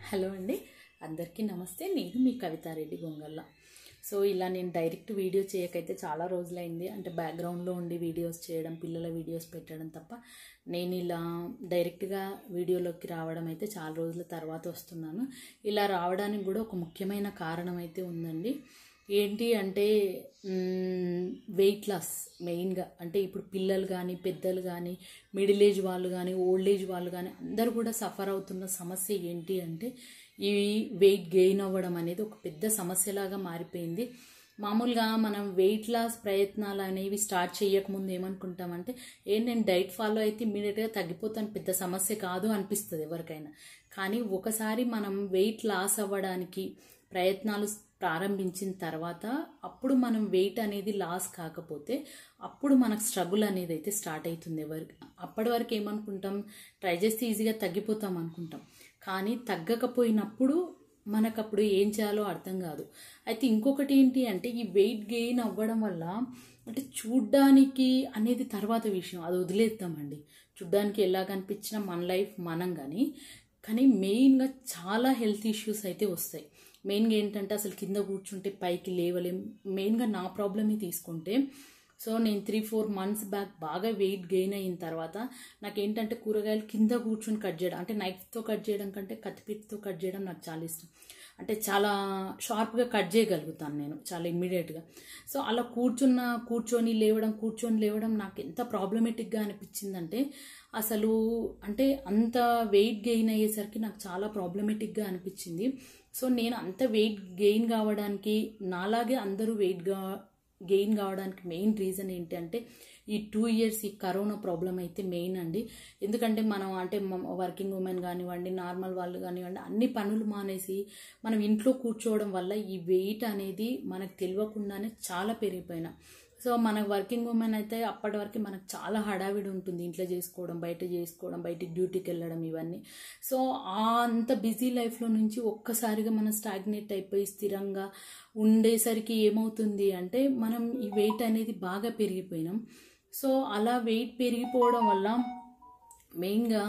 hello అండి అందరికీ నమస్తే నేను మీ కవితారెడ్డి గొంగల్ల సో ఇలా నేను డైరెక్ట్ వీడియో చేయకైతే చాలా రోజులైంది అంటే బ్యాక్గ్రౌండ్లో ఉండి వీడియోస్ చేయడం పిల్లల వీడియోస్ పెట్టడం తప్ప నేను ఇలా డైరెక్ట్గా వీడియోలోకి రావడం అయితే చాలా రోజుల తర్వాత వస్తున్నాను ఇలా రావడానికి కూడా ఒక ముఖ్యమైన కారణం అయితే ఉందండి ఏంటి అంటే వెయిట్ లాస్ మెయిన్గా అంటే ఇప్పుడు పిల్లలు కానీ పెద్దలు కానీ మిడిల్ ఏజ్ వాళ్ళు కానీ ఓల్డ్ ఏజ్ వాళ్ళు కానీ అందరూ కూడా సఫర్ అవుతున్న సమస్య ఏంటి అంటే ఈ వెయిట్ గెయిన్ అవ్వడం అనేది ఒక పెద్ద సమస్యలాగా మారిపోయింది మామూలుగా మనం వెయిట్ లాస్ ప్రయత్నాలు అనేవి స్టార్ట్ చేయకముందు ఏమనుకుంటామంటే ఏ నేను డైట్ ఫాలో అయితే ఇమీడియట్గా తగ్గిపోతాను పెద్ద సమస్య కాదు అనిపిస్తుంది ఎవరికైనా కానీ ఒకసారి మనం వెయిట్ లాస్ అవ్వడానికి ప్రయత్నాలు ప్రారంభించిన తర్వాత అప్పుడు మనం వెయిట్ అనేది లాస్ కాకపోతే అప్పుడు మనకు స్ట్రగుల్ అనేది అయితే స్టార్ట్ అవుతుంది ఎవరికి అప్పటి వరకు ఏమనుకుంటాం ట్రై చేస్తే ఈజీగా తగ్గిపోతాం అనుకుంటాం కానీ తగ్గకపోయినప్పుడు మనకు అప్పుడు ఏం చేయాలో అర్థం కాదు అయితే ఇంకొకటి ఏంటి అంటే ఈ వెయిట్ గెయిన్ అవ్వడం వల్ల అంటే చూడ్డానికి అనేది తర్వాత విషయం అది వదిలేద్దామండి చూడ్డానికి ఎలా కనిపించినా మన లైఫ్ మనం కానీ కానీ మెయిన్గా చాలా హెల్త్ ఇష్యూస్ అయితే వస్తాయి మెయిన్గా ఏంటంటే అసలు కింద కూర్చుంటే పైకి లేవలేం మెయిన్గా నా ప్రాబ్లమే తీసుకుంటే సో నేను త్రీ ఫోర్ మంత్స్ బ్యాక్ బాగా వెయిట్ గెయిన్ అయిన తర్వాత నాకేంటంటే కూరగాయలు కింద కూర్చొని కట్ చేయడం అంటే నైఫ్తో కట్ చేయడం కంటే కత్తిపీటతో కట్ చేయడం నాకు చాలా ఇష్టం అంటే చాలా షార్ప్గా కట్ చేయగలుగుతాను నేను చాలా ఇమ్మీడియట్గా సో అలా కూర్చున్న కూర్చొని లేవడం కూర్చొని లేవడం నాకు ఎంత ప్రాబ్లమేటిక్గా అనిపించిందంటే అసలు అంటే అంత వెయిట్ గెయిన్ అయ్యేసరికి నాకు చాలా ప్రాబ్లమేటిక్గా అనిపించింది సో నేను అంత వెయిట్ గెయిన్ కావడానికి నాలాగే అందరూ వెయిట్గా గెయిన్ కావడానికి మెయిన్ రీజన్ ఏంటంటే ఈ టూ ఇయర్స్ ఈ కరోనా ప్రాబ్లం అయితే మెయిన్ అండి ఎందుకంటే మనం అంటే వర్కింగ్ ఉమెన్ కానివ్వండి నార్మల్ వాళ్ళు కానివ్వండి అన్ని పనులు మానేసి మనం ఇంట్లో కూర్చోవడం వల్ల ఈ వెయిట్ అనేది మనకు తెలియకుండానే చాలా పెరిగిపోయినా సో మన వర్కింగ్ ఉమెన్ అయితే అప్పటి వరకు మనకు చాలా హడావిడి ఉంటుంది ఇంట్లో చేసుకోవడం బయట చేసుకోవడం బయటికి డ్యూటీకి వెళ్ళడం ఇవన్నీ సో ఆ అంత బిజీ లైఫ్లో నుంచి ఒక్కసారిగా మనం స్టాగ్నేట్ అయిపోయి స్థిరంగా ఉండేసరికి ఏమవుతుంది అంటే మనం ఈ వెయిట్ అనేది బాగా పెరిగిపోయినాం సో అలా వెయిట్ పెరిగిపోవడం వల్ల మెయిన్గా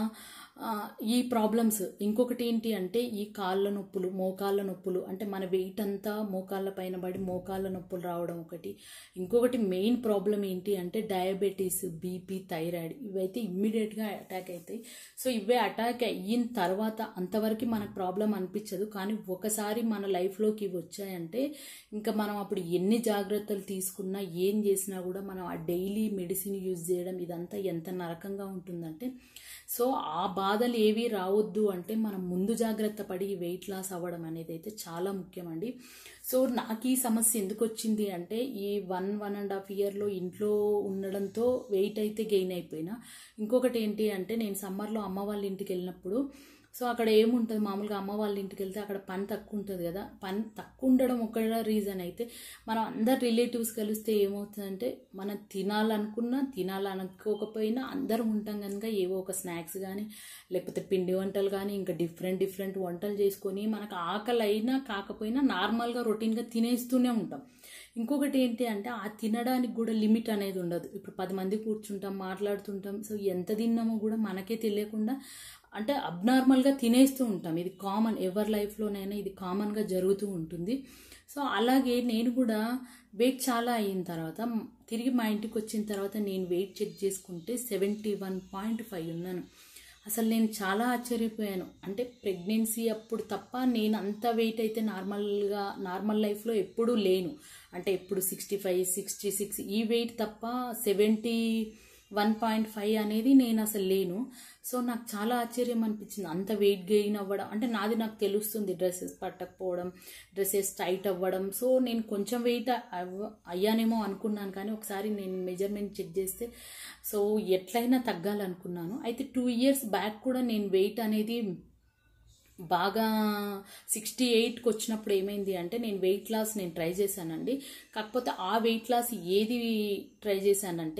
ఈ ప్రాబ్లమ్స్ ఇంకొకటి ఏంటి అంటే ఈ కాళ్ళ నొప్పులు మోకాళ్ళ నొప్పులు అంటే మన వెయిట్ అంతా మోకాళ్ళ పైన పడి మోకాళ్ళ నొప్పులు రావడం ఒకటి ఇంకొకటి మెయిన్ ప్రాబ్లం ఏంటి అంటే డయాబెటీస్ బీపీ థైరాయిడ్ ఇవైతే ఇమ్మీడియట్గా అటాక్ అవుతాయి సో ఇవే అటాక్ అయిన తర్వాత అంతవరకు మనకు ప్రాబ్లం అనిపించదు కానీ ఒకసారి మన లైఫ్లోకి ఇవి వచ్చాయంటే ఇంకా మనం అప్పుడు ఎన్ని జాగ్రత్తలు తీసుకున్నా ఏం చేసినా కూడా మనం ఆ డైలీ మెడిసిన్ యూజ్ చేయడం ఇదంతా ఎంత నరకంగా ఉంటుందంటే సో ఆ బాధలు ఏవి రావద్దు అంటే మనం ముందు జాగ్రత్త పడి వెయిట్ లాస్ అవ్వడం అనేది అయితే చాలా ముఖ్యమండి సో నాకు ఈ సమస్య ఎందుకు వచ్చింది అంటే ఈ వన్ వన్ అండ్ హాఫ్ ఇయర్లో ఇంట్లో ఉండడంతో వెయిట్ అయితే గెయిన్ అయిపోయినా ఇంకొకటి ఏంటి అంటే నేను సమ్మర్లో అమ్మ వాళ్ళ ఇంటికి వెళ్ళినప్పుడు సో అక్కడ ఏముంటుంది మామూలుగా అమ్మ వాళ్ళ ఇంటికి వెళ్తే అక్కడ పని తక్కువ ఉంటుంది కదా పని తక్కువ ఉండడం ఒక రీజన్ అయితే మనం అందరు రిలేటివ్స్ కలిస్తే ఏమవుతుందంటే మనం తినాలనుకున్నా తినాలనుకోకపోయినా అందరం ఉంటాం కనుక ఏవో ఒక స్నాక్స్ కానీ లేకపోతే పిండి వంటలు కానీ ఇంకా డిఫరెంట్ డిఫరెంట్ వంటలు చేసుకొని మనకు ఆకలి అయినా కాకపోయినా నార్మల్గా రొటీన్గా తినేస్తూనే ఉంటాం ఇంకొకటి ఏంటి అంటే ఆ తినడానికి కూడా లిమిట్ అనేది ఉండదు ఇప్పుడు పది మంది కూర్చుంటాం మాట్లాడుతుంటాం సో ఎంత తిన్నామో కూడా మనకే తెలియకుండా అంటే అబ్నార్మల్గా తినేస్తూ ఉంటాం ఇది కామన్ ఎవరి లైఫ్లోనైనా ఇది కామన్గా జరుగుతూ ఉంటుంది సో అలాగే నేను కూడా వెయిట్ చాలా అయిన తర్వాత తిరిగి మా ఇంటికి వచ్చిన తర్వాత నేను వెయిట్ చెక్ చేసుకుంటే సెవెంటీ వన్ పాయింట్ ఫైవ్ ఉన్నాను అసలు నేను చాలా ఆశ్చర్యపోయాను అంటే ప్రెగ్నెన్సీ అప్పుడు తప్ప నేను అంత వెయిట్ అయితే నార్మల్గా నార్మల్ లైఫ్లో ఎప్పుడూ లేను అంటే ఎప్పుడు సిక్స్టీ ఫైవ్ సిక్స్టీ సిక్స్ ఈ వెయిట్ తప్ప సెవెంటీ వన్ పాయింట్ ఫైవ్ అనేది నేను అసలు లేను సో నాకు చాలా ఆశ్చర్యం అనిపించింది అంత వెయిట్ గెయిన్ అవ్వడం అంటే నాది నాకు తెలుస్తుంది డ్రెస్సెస్ పట్టకపోవడం డ్రెస్సెస్ టైట్ అవ్వడం సో నేను కొంచెం వెయిట్ అయ్యానేమో అనుకున్నాను కానీ ఒకసారి నేను మెజర్మెంట్ చెక్ చేస్తే సో ఎట్లయినా తగ్గాలనుకున్నాను అయితే టూ ఇయర్స్ బ్యాక్ కూడా నేను వెయిట్ అనేది బాగా సిక్స్టీ ఎయిట్కి వచ్చినప్పుడు ఏమైంది అంటే నేను వెయిట్ లాస్ నేను ట్రై చేశానండి కాకపోతే ఆ వెయిట్ లాస్ ఏది ట్రై చేశానంటే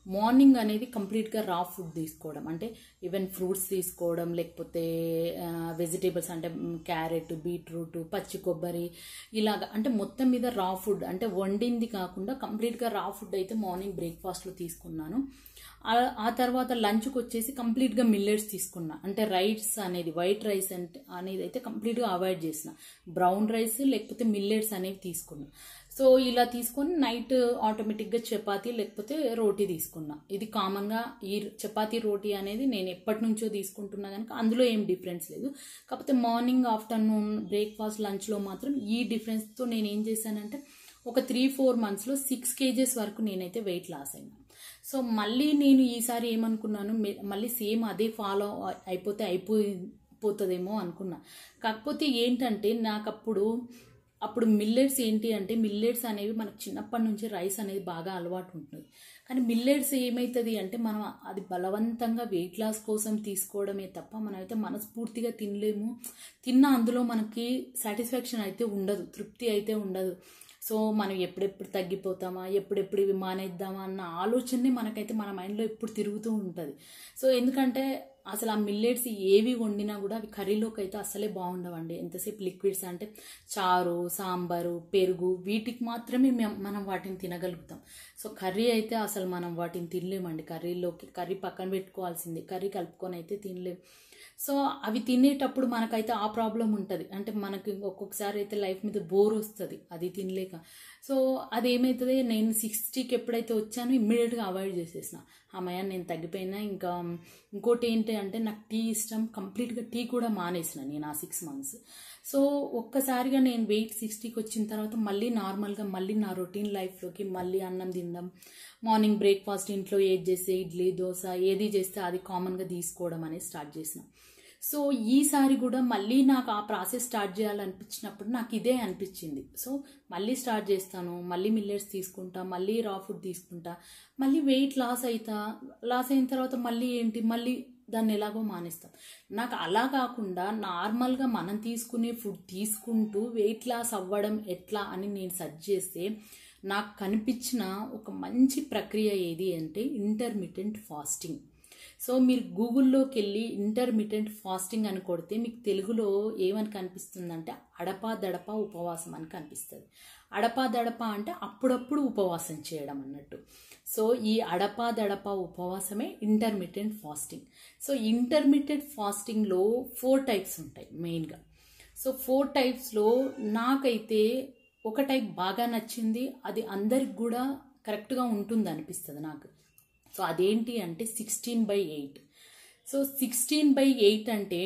మార్నింగ్ అనేది కంప్లీట్గా రా ఫుడ్ తీసుకోవడం అంటే ఈవెన్ ఫ్రూట్స్ తీసుకోవడం లేకపోతే వెజిటేబుల్స్ అంటే క్యారెట్ బీట్రూట్ పచ్చి కొబ్బరి ఇలాగ అంటే మొత్తం మీద రా ఫుడ్ అంటే వండింది కాకుండా కంప్లీట్గా రా ఫుడ్ అయితే మార్నింగ్ బ్రేక్ఫాస్ట్లో తీసుకున్నాను ఆ- ఆ తర్వాత లంచ్కి వచ్చేసి కంప్లీట్గా మిల్లెట్స్ తీసుకున్నా అంటే రైస్ అనేది వైట్ రైస్ అంటే అనేది అయితే కంప్లీట్గా అవాయిడ్ చేసిన బ్రౌన్ రైస్ లేకపోతే మిల్లెట్స్ అనేవి తీసుకున్నా సో ఇలా తీసుకొని నైట్ ఆటోమేటిక్గా చపాతీ లేకపోతే రోటీ తీసుకున్నా ఇది కామన్గా ఈ చపాతీ రోటీ అనేది నేను ఎప్పటి నుంచో తీసుకుంటున్నా కనుక అందులో ఏం డిఫరెన్స్ లేదు కాకపోతే మార్నింగ్ ఆఫ్టర్నూన్ బ్రేక్ఫాస్ట్ లంచ్లో మాత్రం ఈ డిఫరెన్స్తో నేను ఏం చేశానంటే ఒక త్రీ ఫోర్ మంత్స్లో సిక్స్ కేజెస్ వరకు నేనైతే వెయిట్ లాస్ అయినా సో మళ్ళీ నేను ఈసారి ఏమనుకున్నాను మే- మళ్ళీ సేమ్ అదే ఫాలో అయిపోతే అయిపోయి పోతుందేమో అనుకున్నా కాకపోతే ఏంటంటే నాకు అప్పుడు అప్పుడు మిల్లెట్స్ ఏంటి అంటే మిల్లెట్స్ అనేవి మనకు చిన్నప్పటి నుంచి రైస్ అనేది బాగా అలవాటు ఉంటుంది కానీ మిల్లెట్స్ ఏమవుతుంది అంటే మనం అది బలవంతంగా వెయిట్ లాస్ కోసం తీసుకోవడమే తప్ప మనం అయితే మనస్ఫూర్తిగా తినలేము తిన్న అందులో మనకి సాటిస్ఫాక్షన్ అయితే ఉండదు తృప్తి అయితే ఉండదు సో మనం ఎప్పుడెప్పుడు తగ్గిపోతామా ఎప్పుడెప్పుడు ఇవి మానేద్దామా అన్న ఆలోచనే మనకైతే మన మైండ్లో ఎప్పుడు తిరుగుతూ ఉంటుంది సో ఎందుకంటే అసలు ఆ మిల్లెట్స్ ఏవి వండినా కూడా అవి కర్రీలోకి అయితే అసలే బాగుండవండి ఎంతసేపు లిక్విడ్స్ అంటే చారు సాంబారు పెరుగు వీటికి మాత్రమే మేం- మనం వాటిని తినగలుగుతాం సో కర్రీ అయితే అసలు మనం వాటిని తినలేమండి కర్రీలోకి కర్రీ పక్కన పెట్టుకోవాల్సింది కర్రీ కలుపుకొని అయితే తినలేం సో అవి తినేటప్పుడు మనకైతే ఆ ప్రాబ్లం ఉంటుంది అంటే మనకి ఒక్కొక్కసారి అయితే లైఫ్ మీద బోర్ వస్తుంది అది తినలేక సో అది ఏమవుతుంది నేను సిక్స్టీకి ఎప్పుడైతే వచ్చానో ఇమ్మీడియట్గా అవాయిడ్ చేసేసిన అమ్మయ్య నేను తగ్గిపోయినా ఇంకా ఇంకోటి ఏంటి అంటే నాకు టీ ఇష్టం కంప్లీట్గా టీ కూడా మానేసిన నేను ఆ సిక్స్ మంత్స్ సో ఒక్కసారిగా నేను వెయిట్ సిక్స్టీకి వచ్చిన తర్వాత మళ్ళీ నార్మల్గా మళ్ళీ నా రొటీన్ లైఫ్లోకి మళ్ళీ అన్నం తినడం మార్నింగ్ బ్రేక్ఫాస్ట్ ఇంట్లో ఏది చేస్తే ఇడ్లీ దోశ ఏది చేస్తే అది కామన్గా తీసుకోవడం అనేది స్టార్ట్ చేసిన సో ఈసారి కూడా మళ్ళీ నాకు ఆ ప్రాసెస్ స్టార్ట్ చేయాలనిపించినప్పుడు నాకు ఇదే అనిపించింది సో మళ్ళీ స్టార్ట్ చేస్తాను మళ్ళీ మిల్లెట్స్ తీసుకుంటా మళ్ళీ రా ఫుడ్ తీసుకుంటా మళ్ళీ వెయిట్ లాస్ అవుతా లాస్ అయిన తర్వాత మళ్ళీ ఏంటి మళ్ళీ దాన్ని ఎలాగో మానేస్తాం నాకు అలా కాకుండా నార్మల్గా మనం తీసుకునే ఫుడ్ తీసుకుంటూ వెయిట్ లాస్ అవ్వడం ఎట్లా అని నేను సెర్చ్ చేస్తే నాకు కనిపించిన ఒక మంచి ప్రక్రియ ఏది అంటే ఇంటర్మీడియట్ ఫాస్టింగ్ సో మీరు గూగుల్లోకి వెళ్ళి ఇంటర్మీడియట్ ఫాస్టింగ్ అని కొడితే మీకు తెలుగులో ఏమని కనిపిస్తుందంటే అడపా దడపా ఉపవాసం అని కనిపిస్తుంది అడపా దడప అంటే అప్పుడప్పుడు ఉపవాసం చేయడం అన్నట్టు సో ఈ అడపా దడప ఉపవాసమే ఇంటర్మీడియట్ ఫాస్టింగ్ సో ఇంటర్మీడియట్ ఫాస్టింగ్లో ఫోర్ టైప్స్ ఉంటాయి మెయిన్గా సో ఫోర్ టైప్స్లో నాకైతే ఒక టైప్ బాగా నచ్చింది అది అందరికి కూడా కరెక్ట్గా ఉంటుంది అనిపిస్తుంది నాకు సో అదేంటి అంటే sixteen by eight so sixteen by eight అంటే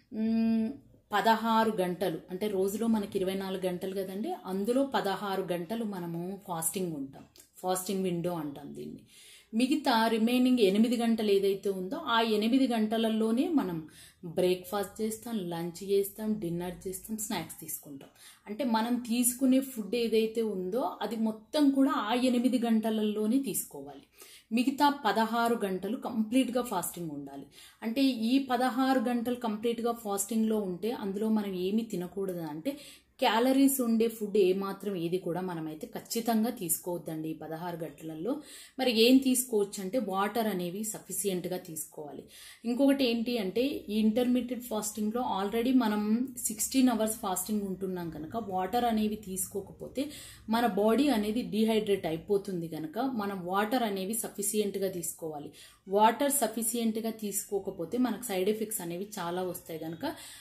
మ్, పదహారు గంటలు అంటే రోజులో మనకి ఇరవై నాలుగు గంటలు కదండి అందులో పదహారు గంటలు మనము ఫాస్టింగ్ ఉంటాం ఫాస్టింగ్ విండో అంటాం దీన్ని మిగతా రిమైనింగ్ ఎనిమిది గంటలు ఏదైతే ఉందో ఆ ఎనిమిది గంటలలోనే మనం బ్రేక్ఫాస్ట్ చేస్తాం లంచ్ చేస్తాం డిన్నర్ చేస్తాం స్నాక్స్ తీసుకుంటాం అంటే మనం తీసుకునే ఫుడ్ ఏదైతే ఉందో అది మొత్తం కూడా ఆ ఎనిమిది గంటలలోనే తీసుకోవాలి మిగతా పదహారు గంటలు కంప్లీట్గా ఫాస్టింగ్ ఉండాలి అంటే ఈ పదహారు గంటలు కంప్లీట్గా ఫాస్టింగ్లో ఉంటే అందులో మనం ఏమీ తినకూడదు అంటే క్యాలరీస్ ఉండే ఫుడ్ ఏమాత్రం ఏది కూడా మనమైతే ఖచ్చితంగా తీసుకోవద్దండి ఈ పదహారు గంటలలో మరి ఏం తీసుకోవచ్చు అంటే వాటర్ అనేవి సఫిషియెంట్గా తీసుకోవాలి ఇంకొకటి ఏంటి అంటే ఈ ఇంటర్మీడియట్ ఫాస్టింగ్లో ఆల్రెడీ మనం సిక్స్టీన్ అవర్స్ ఫాస్టింగ్ ఉంటున్నాం కనుక వాటర్ అనేవి తీసుకోకపోతే మన బాడీ అనేది డీహైడ్రేట్ అయిపోతుంది కనుక మనం వాటర్ అనేవి సఫిషియెంట్గా తీసుకోవాలి వాటర్ సఫిషియెంట్గా తీసుకోకపోతే మనకు సైడ్ ఎఫెక్ట్స్ అనేవి చాలా వస్తాయి కనుక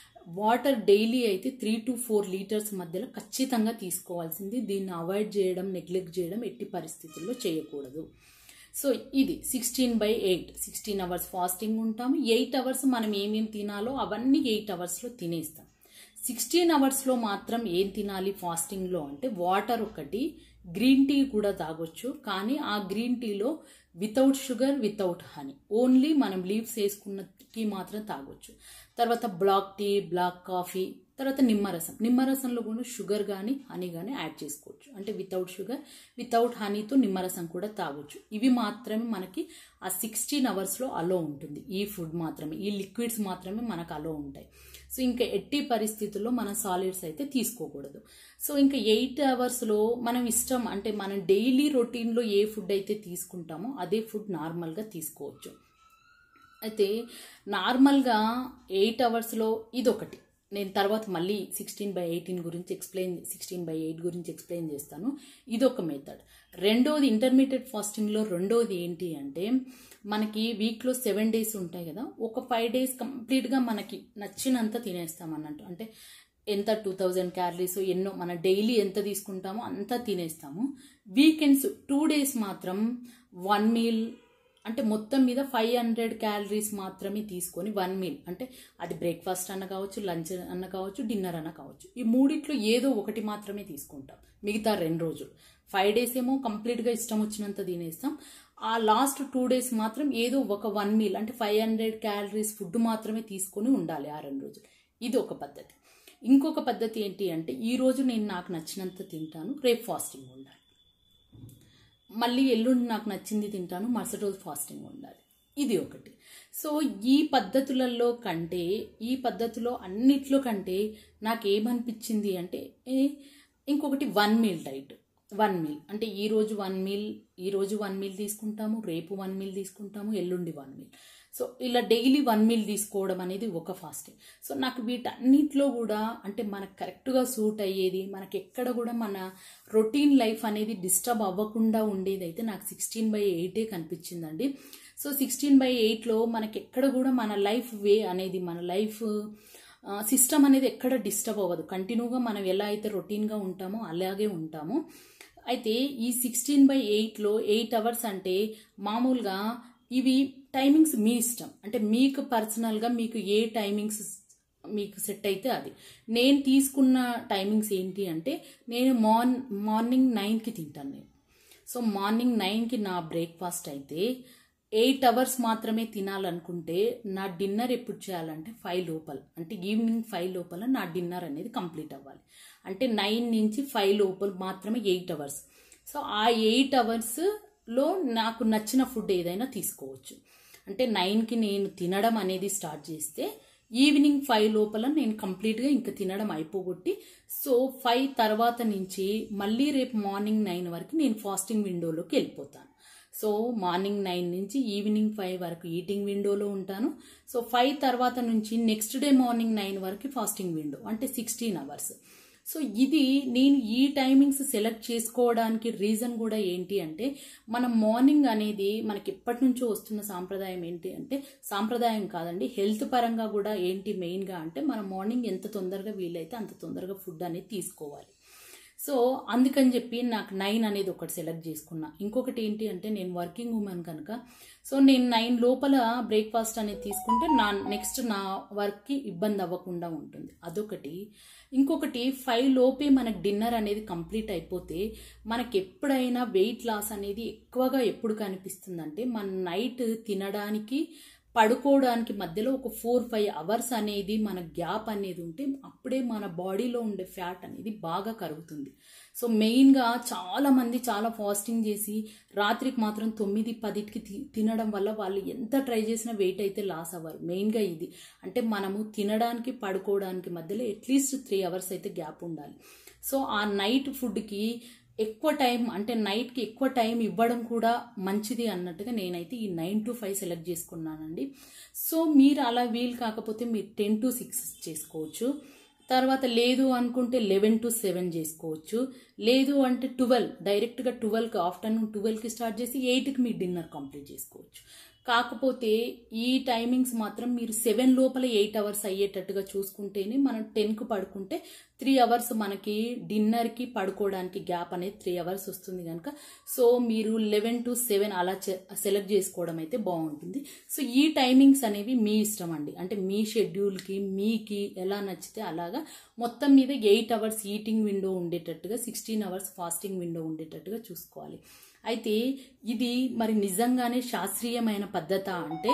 వాటర్ డైలీ అయితే త్రీ టు ఫోర్ లీటర్స్ మధ్యలో ఖచ్చితంగా తీసుకోవాల్సింది దీన్ని అవాయిడ్ చేయడం నెగ్లెక్ట్ చేయడం ఎట్టి పరిస్థితుల్లో చేయకూడదు సో ఇది sixteen by eight sixteen hours fasting ఉంటాము ఎయిట్ అవర్స్ మనం ఏమేమి తినాలో అవన్నీ ఎయిట్ అవర్స్లో తినేస్తాం సిక్స్టీన్ అవర్స్లో మాత్రం ఏం తినాలి ఫాస్టింగ్లో అంటే వాటర్ ఒకటి గ్రీన్ టీ కూడా తాగొచ్చు కానీ ఆ గ్రీన్ టీలో without sugar without honey only మనం లీవ్స్ వేసుకున్న టీ మాత్రం తాగొచ్చు తర్వాత బ్లాక్ టీ బ్లాక్ కాఫీ తర్వాత నిమ్మరసం నిమ్మరసంలో కూడా షుగర్ కానీ హనీ కానీ యాడ్ చేసుకోవచ్చు అంటే వితౌట్ షుగర్ వితౌట్ హనీతో నిమ్మరసం కూడా తాగొచ్చు ఇవి మాత్రమే మనకి ఆ సిక్స్టీన్ అవర్స్లో అలో ఉంటుంది ఈ ఫుడ్ మాత్రమే ఈ లిక్విడ్స్ మాత్రమే మనకు అలో ఉంటాయి సో ఇంకా ఎట్టి పరిస్థితుల్లో మనం సాలిడ్స్ అయితే తీసుకోకూడదు సో ఇంకా ఎయిట్ అవర్స్లో మనం ఇష్టం అంటే మనం డైలీ రొటీన్లో ఏ ఫుడ్ అయితే తీసుకుంటామో అదే ఫుడ్ నార్మల్గా తీసుకోవచ్చు అయితే నార్మల్గా ఎయిట్ అవర్స్లో ఇదొకటి నేను తర్వాత మళ్ళీ సిక్స్టీన్ బై ఎయిటీన్ గురించి ఎక్స్ప్లెయిన్ సిక్స్టీన్ బై ఎయిట్ గురించి ఎక్స్ప్లెయిన్ చేస్తాను ఇదొక మెథడ్ రెండోది ఇంటర్మీడియట్ ఫాస్టింగ్లో రెండోది ఏంటి అంటే మనకి వీక్లో సెవెన్ డేస్ ఉంటాయి కదా ఒక ఫైవ్ డేస్ కంప్లీట్గా మనకి నచ్చినంత తినేస్తాం అన్నట్టు అంటే ఎంత టూ థౌజండ్ క్యాలరీస్ ఎన్నో మన డైలీ ఎంత తీసుకుంటామో అంతా తినేస్తాము వీకెండ్స్ టూ డేస్ మాత్రం వన్ మీల్ అంటే మొత్తం మీద ఫైవ్ హండ్రెడ్ క్యాలరీస్ మాత్రమే తీసుకొని వన్ మీల్ అంటే అది బ్రేక్ఫాస్ట్ అన్న కావచ్చు లంచ్ అన్న కావచ్చు డిన్నర్ అన్న కావచ్చు ఈ మూడిట్లో ఏదో ఒకటి మాత్రమే తీసుకుంటాం మిగతా రెండు రోజులు ఫైవ్ డేస్ ఏమో కంప్లీట్గా ఇష్టం వచ్చినంత తినేస్తాం ఆ లాస్ట్ టూ డేస్ మాత్రం ఏదో ఒక వన్ మీల్ అంటే ఫైవ్ హండ్రెడ్ క్యాలరీస్ ఫుడ్ మాత్రమే తీసుకొని ఉండాలి ఆ రెండు రోజులు ఇది ఒక పద్ధతి ఇంకొక పద్ధతి ఏంటి అంటే ఈ రోజు నేను నాకు నచ్చినంత తింటాను రేపు ఫాస్టింగ్ ఉండాలి మళ్ళీ ఎల్లుండి నాకు నచ్చింది తింటాను మరుసటి రోజు ఫాస్టింగ్ ఉండాలి ఇది ఒకటి సో ఈ పద్ధతులలో కంటే ఈ పద్ధతిలో అన్నిట్లో కంటే నాకు ఏమనిపించింది అంటే ఏ, ఇంకొకటి one meal diet one meal అంటే ఈ రోజు వన్ మీల్ ఈ రోజు వన్ మీల్ తీసుకుంటాము రేపు వన్ మీల్ తీసుకుంటాము ఎల్లుండి వన్ మీల్ సో ఇలా డైలీ వన్ మీల్ తీసుకోవడం అనేది ఒక ఫాస్టింగ్ సో నాకు వీటన్నిటిలో కూడా అంటే మనకు కరెక్ట్గా సూట్ అయ్యేది మనకి ఎక్కడ కూడా మన రొటీన్ లైఫ్ అనేది డిస్టర్బ్ అవ్వకుండా ఉండేది అయితే నాకు సిక్స్టీన్ బై ఎయిటే కనిపించిందండి సో సిక్స్టీన్ బై ఎయిట్లో మనకి ఎక్కడ కూడా మన లైఫ్ వే అనేది మన లైఫ్ సిస్టమ్ అనేది ఎక్కడ డిస్టర్బ్ అవ్వదు కంటిన్యూగా మనం ఎలా అయితే రొటీన్గా ఉంటామో అలాగే ఉంటాము అయితే ఈ సిక్స్టీన్ బై ఎయిట్లో ఎయిట్ అవర్స్ అంటే మామూలుగా ఇవి టైమింగ్స్ మీ ఇష్టం అంటే మీకు పర్సనల్గా మీకు ఏ టైమింగ్స్ మీకు సెట్ అయితే అది నేను తీసుకున్న టైమింగ్స్ ఏంటి అంటే నేను మార్న్ మార్నింగ్ నైన్కి తింటాను నేను సో మార్నింగ్ నైన్కి నా బ్రేక్ఫాస్ట్ అయితే ఎయిట్ అవర్స్ మాత్రమే తినాలనుకుంటే నా డిన్నర్ ఎప్పుడు చేయాలంటే ఫైవ్ లోపల అంటే ఈవినింగ్ ఫైవ్ లోపల నా డిన్నర్ అనేది కంప్లీట్ అవ్వాలి అంటే నైన్ నుంచి ఫైవ్ లోపల మాత్రమే ఎయిట్ అవర్స్ సో ఆ ఎయిట్ అవర్స్లో నాకు నచ్చిన ఫుడ్ ఏదైనా తీసుకోవచ్చు అంటే నైన్కి నేను తినడం అనేది స్టార్ట్ చేస్తే ఈవినింగ్ ఫైవ్ లోపల నేను కంప్లీట్గా ఇంకా తినడం అయిపోగొట్టి సో ఫైవ్ తర్వాత నుంచి మళ్ళీ రేపు మార్నింగ్ నైన్ వరకు నేను ఫాస్టింగ్ విండోలోకి వెళ్ళిపోతాను సో మార్నింగ్ నైన్ నుంచి ఈవినింగ్ ఫైవ్ వరకు ఈటింగ్ విండోలో ఉంటాను సో ఫైవ్ తర్వాత నుంచి నెక్స్ట్ డే మార్నింగ్ నైన్ వరకు ఫాస్టింగ్ విండో అంటే సిక్స్టీన్ అవర్స్ సో ఇది నేను ఈ టైమింగ్స్ సెలెక్ట్ చేసుకోవడానికి రీజన్ కూడా ఏంటి అంటే మనం మార్నింగ్ అనేది మనకి ఎప్పటి నుంచో వస్తున్న సాంప్రదాయం ఏంటి అంటే సాంప్రదాయం కాదండి హెల్త్ పరంగా కూడా ఏంటి మెయిన్గా అంటే మనం మార్నింగ్ ఎంత తొందరగా వీలైతే అంత తొందరగా ఫుడ్ అనేది తీసుకోవాలి సో అందుకని చెప్పి నాకు నైన్ అనేది ఒకటి సెలెక్ట్ చేసుకున్నా ఇంకొకటి ఏంటి అంటే నేను వర్కింగ్ ఉమెన్ కనుక సో నేను నైన్ లోపల బ్రేక్ఫాస్ట్ అనేది తీసుకుంటే నా నెక్స్ట్ నా వర్క్కి ఇబ్బంది అవ్వకుండా ఉంటుంది అదొకటి ఇంకొకటి ఫైవ్ లోపే మనకు డిన్నర్ అనేది కంప్లీట్ అయిపోతే మనకి ఎప్పుడైనా వెయిట్ లాస్ అనేది ఎక్కువగా ఎప్పుడు కనిపిస్తుందంటే మన నైట్ తినడానికి పడుకోవడానికి మధ్యలో ఒక ఫోర్ ఫైవ్ అవర్స్ అనేది మన గ్యాప్ అనేది ఉంటే అప్పుడే మన బాడీలో ఉండే ఫ్యాట్ అనేది బాగా కరుగుతుంది సో మెయిన్గా చాలా మంది చాలా ఫాస్టింగ్ చేసి రాత్రికి మాత్రం తొమ్మిది పదిటికి తి- తినడం వల్ల వాళ్ళు ఎంత ట్రై చేసినా వెయిట్ అయితే లాస్ అవ్వరు మెయిన్గా ఇది అంటే మనము తినడానికి పడుకోవడానికి మధ్యలో అట్లీస్ట్ త్రీ అవర్స్ అయితే గ్యాప్ ఉండాలి సో ఆ నైట్ ఫుడ్కి ఎక్కువ టైం అంటే నైట్కి ఎక్కువ టైం ఇవ్వడం కూడా మంచిది అన్నట్టుగా నేనైతే ఈ నైన్ టు ఫైవ్ సెలెక్ట్ చేసుకున్నానండి సో మీరు అలా వీలు కాకపోతే మీరు టెన్ టు సిక్స్ చేసుకోవచ్చు తర్వాత లేదు అనుకుంటే లెవెన్ టు సెవెన్ చేసుకోవచ్చు లేదు అంటే ట్వెల్వ్ డైరెక్ట్గా ట్వెల్వ్కి ఆఫ్టర్నూన్ ట్వెల్వ్కి స్టార్ట్ చేసి ఎయిట్కి మీ డిన్నర్ కంప్లీట్ చేసుకోవచ్చు కాకపోతే ఈ టైమింగ్స్ మాత్రం మీరు సెవెన్ లోపల ఎయిట్ అవర్స్ అయ్యేటట్టుగా చూసుకుంటేనే మనం టెన్కు పడుకుంటే త్రీ అవర్స్ మనకి డిన్నర్కి పడుకోవడానికి గ్యాప్ అనేది త్రీ అవర్స్ వస్తుంది కనుక సో మీరు లెవెన్ టు సెవెన్ అలా సెలెక్ట్ చేసుకోవడం అయితే బాగుంటుంది సో ఈ టైమింగ్స్ అనేవి మీ ఇష్టం అండి అంటే మీ షెడ్యూల్కి మీకి ఎలా నచ్చితే అలాగా మొత్తం మీద ఎయిట్ అవర్స్ ఈటింగ్ విండో ఉండేటట్టుగా సిక్స్టీన్ అవర్స్ ఫాస్టింగ్ విండో ఉండేటట్టుగా చూసుకోవాలి అయితే ఇది మరి నిజంగానే శాస్త్రీయమైన పద్ధత అంటే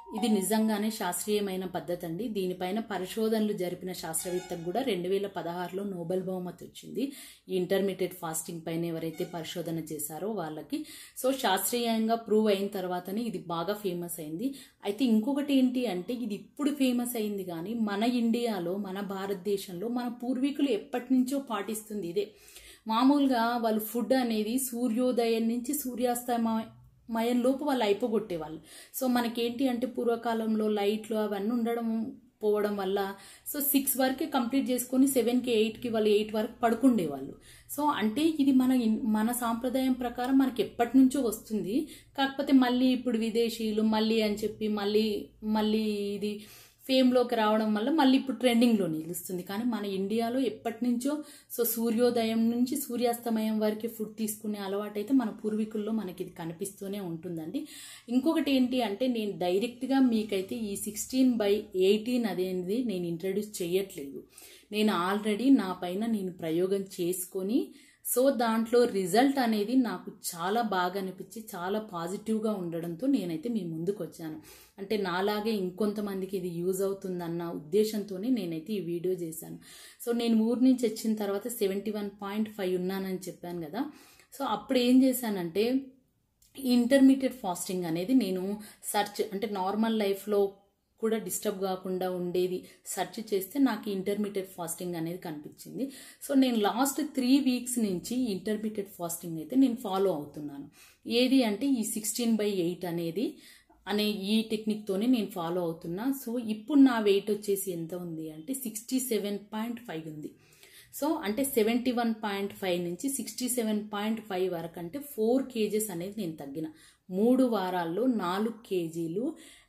ఇది నిజంగానే శాస్త్రీయమైన పద్ధతి అండి దీనిపైన పరిశోధనలు జరిపిన శాస్త్రవేత్తకు కూడా రెండు వేల పదహారులో నోబెల్ బహుమతి వచ్చింది ఈ ఇంటర్మీడియట్ ఫాస్టింగ్ పైన ఎవరైతే పరిశోధన చేశారో వాళ్ళకి సో శాస్త్రీయంగా ప్రూవ్ అయిన తర్వాతనే ఇది బాగా ఫేమస్ అయింది అయితే ఇంకొకటి ఏంటి అంటే ఇది ఇప్పుడు ఫేమస్ అయింది కానీ మన ఇండియాలో మన భారతదేశంలో మన పూర్వీకులు ఎప్పటి నుంచో పాటిస్తుంది ఇదే మామూలుగా వాళ్ళు ఫుడ్ అనేది సూర్యోదయం నుంచి సూర్యాస్తమయం మయం లోపు వాళ్ళు అయిపోగొట్టేవాళ్ళు సో మనకేంటి అంటే పూర్వకాలంలో లైట్లు అవన్నీ ఉండడం పోవడం వల్ల సో సిక్స్ వరకే కంప్లీట్ చేసుకొని సెవెన్కి ఎయిట్కి వాళ్ళు ఎయిట్ వరకు పడుకుండేవాళ్ళు సో అంటే ఇది మన ఇన్- మన సాంప్రదాయం ప్రకారం మనకి ఎప్పటి నుంచో వస్తుంది కాకపోతే మళ్ళీ ఇప్పుడు విదేశీయులు మళ్ళీ అని చెప్పి మళ్ళీ మళ్ళీ ఇది ఫేమ్లోకి రావడం వల్ల మళ్ళీ ఇప్పుడు ట్రెండింగ్లో నిలుస్తుంది కానీ మన ఇండియాలో ఎప్పటి నుంచో సో సూర్యోదయం నుంచి సూర్యాస్తమయం వరకు ఫుడ్ తీసుకునే అలవాటు అయితే మన పూర్వీకుల్లో మనకి ఇది కనిపిస్తూనే ఉంటుందండి ఇంకొకటి ఏంటి అంటే నేను డైరెక్ట్గా మీకైతే ఈ సిక్స్టీన్ బై ఎయిటీన్ అనేది నేను ఇంట్రడ్యూస్ చేయట్లేదు నేను ఆల్రెడీ నా పైన నేను ప్రయోగం చేసుకొని సో దాంట్లో రిజల్ట్ అనేది నాకు చాలా బాగా అనిపించి చాలా పాజిటివ్గా ఉండడంతో నేనైతే మీ ముందుకు వచ్చాను అంటే నాలాగే ఇంకొంతమందికి ఇది యూజ్ అవుతుందన్న ఉద్దేశంతోనే నేనైతే ఈ వీడియో చేశాను సో నేను ఊరు నుంచి వచ్చిన తర్వాత సెవెంటీ వన్ పాయింట్ ఫైవ్ ఉన్నానని చెప్పాను కదా సో అప్పుడు ఏం చేశానంటే ఇంటర్మీడియట్ ఫాస్టింగ్ అనేది నేను సర్చ్ అంటే నార్మల్ లైఫ్లో కూడా డిస్టర్బ్ కాకుండా ఉండేది సెర్చ్ చేస్తే నాకు ఇంటర్మీడియట్ ఫాస్టింగ్ అనేది కనిపించింది సో నేను లాస్ట్ త్రీ వీక్స్ నుంచి ఇంటర్మీడియట్ ఫాస్టింగ్ అయితే నేను ఫాలో అవుతున్నాను ఏది అంటే ఈ సిక్స్టీన్ బై ఎయిట్ అనేది అనే ఈ టెక్నిక్తోనే నేను ఫాలో అవుతున్నా సో ఇప్పుడు నా వెయిట్ వచ్చేసి ఎంత ఉంది అంటే సిక్స్టీ సెవెన్ పాయింట్ ఫైవ్ ఉంది సో అంటే సెవెంటీ వన్ పాయింట్ ఫైవ్ నుంచి సిక్స్టీ సెవెన్ పాయింట్ ఫైవ్ వరకు అంటే ఫోర్ కేజెస్ అనేది నేను తగ్గిన మూడు వారాల్లో నాలుగు కేజీలు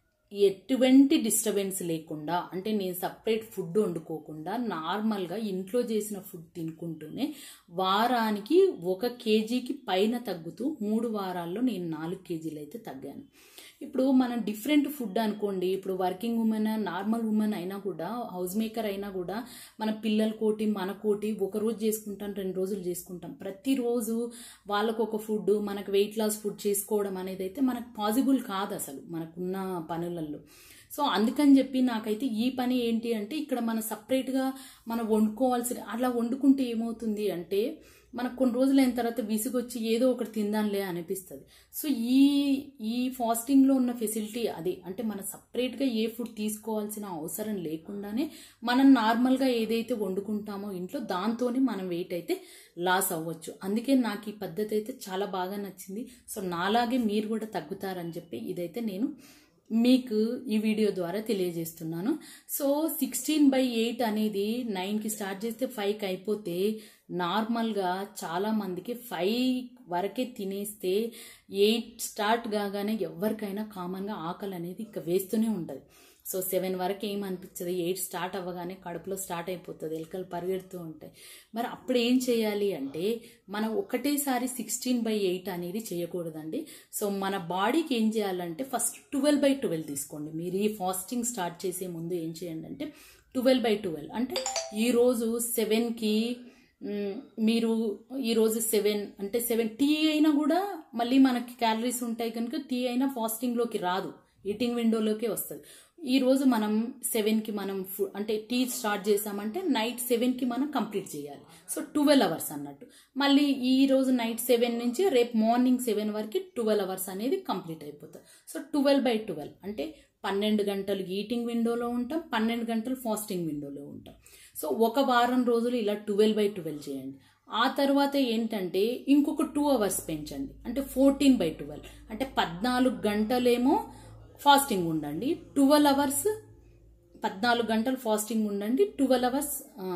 ఎటువంటి డిస్టర్బెన్స్ లేకుండా అంటే నేను సపరేట్ ఫుడ్ వండుకోకుండా నార్మల్గా ఇంట్లో చేసిన ఫుడ్ తినుకుంటూనే వారానికి ఒక కేజీకి పైన తగ్గుతూ మూడు వారాల్లో నేను నాలుగు కేజీలు అయితే తగ్గాను ఇప్పుడు మనం డిఫరెంట్ ఫుడ్ అనుకోండి ఇప్పుడు వర్కింగ్ ఉమెన్ నార్మల్ ఉమెన్ అయినా కూడా హౌస్ మేకర్ అయినా కూడా మన పిల్లల కోటి మన కోటి ఒక రోజు చేసుకుంటాం రెండు రోజులు చేసుకుంటాం ప్రతిరోజు వాళ్ళకు ఒక ఫుడ్ మనకు వెయిట్ లాస్ ఫుడ్ చేసుకోవడం అనేది అయితే మనకు పాసిబుల్ కాదు అసలు మనకున్న పనులలో సో అందుకని చెప్పి నాకైతే ఈ పని ఏంటి అంటే ఇక్కడ మన సపరేట్గా మనం వండుకోవాల్సి అలా వండుకుంటే ఏమవుతుంది అంటే మనకు కొన్ని రోజులు అయిన తర్వాత విసుగొచ్చి ఏదో ఒకటి తిందాంలే అనిపిస్తుంది సో ఈ ఈ ఫాస్టింగ్లో ఉన్న ఫెసిలిటీ అది అంటే మనం సపరేట్గా ఏ ఫుడ్ తీసుకోవాల్సిన అవసరం లేకుండానే మనం నార్మల్గా ఏదైతే వండుకుంటామో ఇంట్లో దాంతోనే మనం వెయిట్ అయితే లాస్ అవ్వచ్చు అందుకే నాకు ఈ పద్ధతి అయితే చాలా బాగా నచ్చింది సో నాలాగే మీరు కూడా తగ్గుతారని చెప్పి ఇదైతే నేను మీకు ఈ వీడియో ద్వారా తెలియజేస్తున్నాను సో సిక్స్టీన్ బై ఎయిట్ అనేది నైన్కి స్టార్ట్ చేస్తే ఫైవ్కి అయిపోతే నార్మల్గా చాలా మందికి ఫైవ్ వరకే తినేస్తే ఎయిట్ స్టార్ట్ కాగానే ఎవరికైనా కామన్గా ఆకలి అనేది ఇక వేస్తూనే ఉంటుంది సో సెవెన్ వరకు ఏమనిపించదు ఎయిట్ స్టార్ట్ అవ్వగానే కడుపులో స్టార్ట్ అయిపోతుంది ఎలుకలు పరిగెడుతూ ఉంటాయి మరి అప్పుడు ఏం చేయాలి అంటే మనం ఒకటేసారి సిక్స్టీన్ బై ఎయిట్ అనేది చేయకూడదండి సో మన బాడీకి ఏం చేయాలంటే ఫస్ట్ ట్వెల్వ్ బై ట్వెల్వ్ తీసుకోండి మీరు ఈ ఫాస్టింగ్ స్టార్ట్ చేసే ముందు ఏం చేయండి అంటే ట్వెల్వ్ బై ట్వెల్వ్ అంటే ఈరోజు సెవెన్కి మ్, మీరు ఈరోజు సెవెన్ అంటే సెవెన్ టీ అయినా కూడా మళ్ళీ మనకి క్యాలరీస్ ఉంటాయి కనుక టీ అయినా ఫాస్టింగ్లోకి రాదు ఈటింగ్ విండోలోకే వస్తుంది ఈ రోజు మనం సెవెన్కి మనం ఫుడ్ అంటే టీ స్టార్ట్ చేసామంటే నైట్ సెవెన్కి మనం కంప్లీట్ చేయాలి సో ట్వెల్వ్ అవర్స్ అన్నట్టు మళ్ళీ ఈ రోజు నైట్ సెవెన్ నుంచి రేపు మార్నింగ్ సెవెన్ వరకు ట్వెల్వ్ అవర్స్ అనేది కంప్లీట్ అయిపోతుంది సో ట్వెల్వ్ బై ట్వెల్వ్ అంటే పన్నెండు గంటలు ఈటింగ్ విండోలో ఉంటాం పన్నెండు గంటలు ఫాస్టింగ్ విండోలో ఉంటాం సో ఒక వారం రోజులు ఇలా ట్వెల్వ్ బై ట్వెల్వ్ చేయండి ఆ తర్వాత ఏంటంటే ఇంకొక టూ అవర్స్ పెంచండి అంటే ఫోర్టీన్ బై ట్వెల్వ్ అంటే పద్నాలుగు గంటలేమో ఫాస్టింగ్ ఉండండి ట్వెల్వ్ అవర్స్ పద్నాలుగు గంటలు ఫాస్టింగ్ ఉండండి twelve hours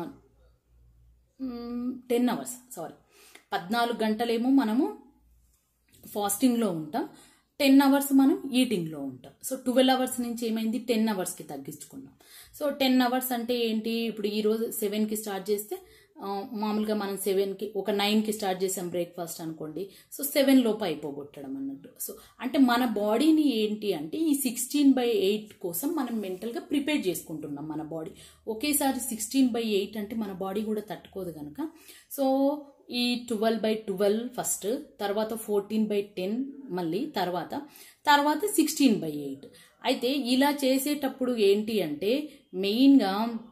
ten hours sorry పద్నాలుగు గంటలేమో మనము ఫాస్టింగ్లో ఉంటాం టెన్ అవర్స్ మనం ఈటింగ్లో ఉంటాం సో ట్వెల్వ్ అవర్స్ నుంచి ఏమైంది టెన్ అవర్స్కి తగ్గించుకున్నాం సో టెన్ అవర్స్ అంటే ఏంటి ఇప్పుడు ఈరోజు సెవెన్కి స్టార్ట్ చేస్తే ఆ, మామూలుగా మనం సెవెన్కి ఒక నైన్కి స్టార్ట్ చేసాం బ్రేక్ఫాస్ట్ అనుకోండి సో సెవెన్ లోపు అయిపోగొట్టడం అన్నట్టు సో అంటే మన బాడీని ఏంటి అంటే ఈ సిక్స్టీన్ బై ఎయిట్ కోసం మనం మెంటల్గా ప్రిపేర్ చేసుకుంటున్నాం మన బాడీ ఒకేసారి సిక్స్టీన్ బై ఎయిట్ అంటే మన బాడీ కూడా తట్టుకోదు కనుక సో ఈ ట్వెల్వ్ బై ట్వెల్వ్ ఫస్ట్ తర్వాత ఫోర్టీన్ బై టెన్ మళ్ళీ తర్వాత తర్వాత సిక్స్టీన్ బై ఎయిట్ అయితే ఇలా చేసేటప్పుడు ఏంటి అంటే మెయిన్గా